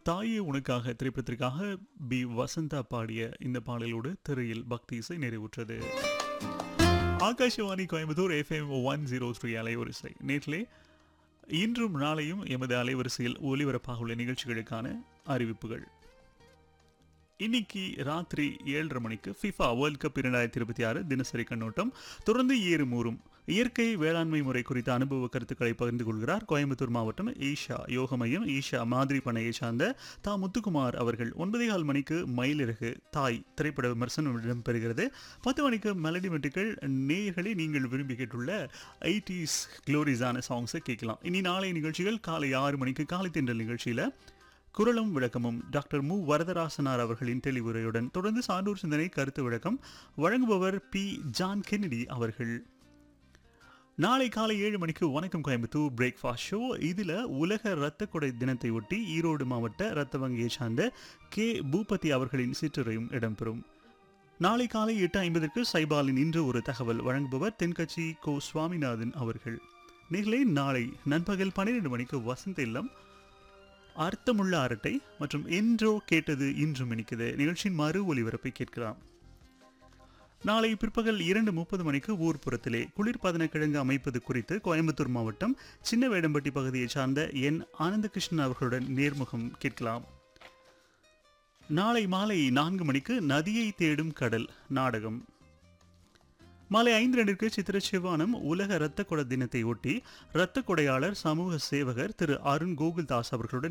தாயே உனக்காக திரைப்படத்திற்காக பி வசந்தா பாடிய இந்த பாடலோடு திரையில் பக்தி இசை நிறைவுற்றது Akashvani Coimbatore FM one zero three அலைவரிசை நேற்றிலே இன்றும் நாளையும் எமது அலைவரிசையில் ஒலிபரப்பாக உள்ள நிகழ்ச்சிகளுக்கான அறிவிப்புகள் இன்னைக்கு ராத்திரி ஏழரை மணிக்கு ஃபிஃபா வேர்ல்ட் கப் இரண்டாயிரத்தி இருபத்தி ஆறு தினசரி கண்ணோட்டம் தொடர்ந்து ஏறுமூறும் இயற்கை வேளாண்மை முறை குறித்த அனுபவ கருத்துக்களை பகிர்ந்து கொள்கிறார் கோயம்புத்தூர் மாவட்டம் ஈஷா யோக மையம் ஈஷா மாதிரி பண்ணையை சார்ந்த தா முத்துக்குமார் அவர்கள் ஒன்பதே கால் மணிக்கு மயிலிறகு தாய் திரைப்பட விமர்சனம் இடம்பெறுகிறது பத்து மணிக்கு மெலடி மெட்டுக்கள் நேயர்களை நீங்கள் விரும்பி கேட்டுள்ள எயிட்டிஸ் க்ளோரிஸான சாங்ஸை கேட்கலாம் இனி நாளை நிகழ்ச்சிகள் காலை ஆறு மணிக்கு காலை தென்றல் நிகழ்ச்சியில் குரலும் விளக்கமும் டாக்டர் மு வரதராசனார் அவர்களின் தெளிவுரையுடன் தொடர்ந்து சான்றோர் சிந்தனை கருத்து விளக்கம் வழங்குபவர் பி ஜான் கென்னடி அவர்கள் நாளை காலை ஏழு மணிக்கு வணக்கம் கோயம்புத்தூர் பிரேக்ஃபாஸ்ட் ஷோ இதில் உலக இரத்த கொடை தினத்தை ஒட்டி ஈரோடு மாவட்ட இரத்த வங்கியை சார்ந்த கே பூபதி அவர்களின் சிற்றுரையும் இடம்பெறும் நாளை காலை எட்டு ஐம்பதற்கு சைபாலின் இன்று ஒரு தகவல் வழங்குபவர் தென்கட்சி கோ சுவாமிநாதன் அவர்கள் நேர்களே நாளை நண்பகல் பன்னிரெண்டு மணிக்கு வசந்த இல்லம் அர்த்தமுள்ள அரட்டை மற்றும் என்றோ கேட்டது இன்றும் இனிக்குது நிகழ்ச்சியின் மறு ஒலிபரப்பை கேட்கலாம் நாளை பிற்பகல் இரண்டு முப்பது மணிக்கு ஊர்ப்புறத்திலே குளிர்பதன கிழங்கு அமைப்பது குறித்து கோயம்புத்தூர் மாவட்டம் சின்ன வேடம்பட்டி பகுதியைச் சார்ந்த என் ஆனந்தகிருஷ்ணன் அவர்களுடன் நேர்முகம் கேட்கலாம் நாளை மாலை நான்கு மணிக்கு நதியை தேடும் கடல் நாடகம் மாலை ஐந்து ரெண்டிற்கு சித்திர சிவானம் உலக இரத்த கொடை தினத்தை ஒட்டி இரத்த கொடையாளர் சமூக சேவகர் திரு அருண் கோகுல்தாஸ் அவர்களுடன்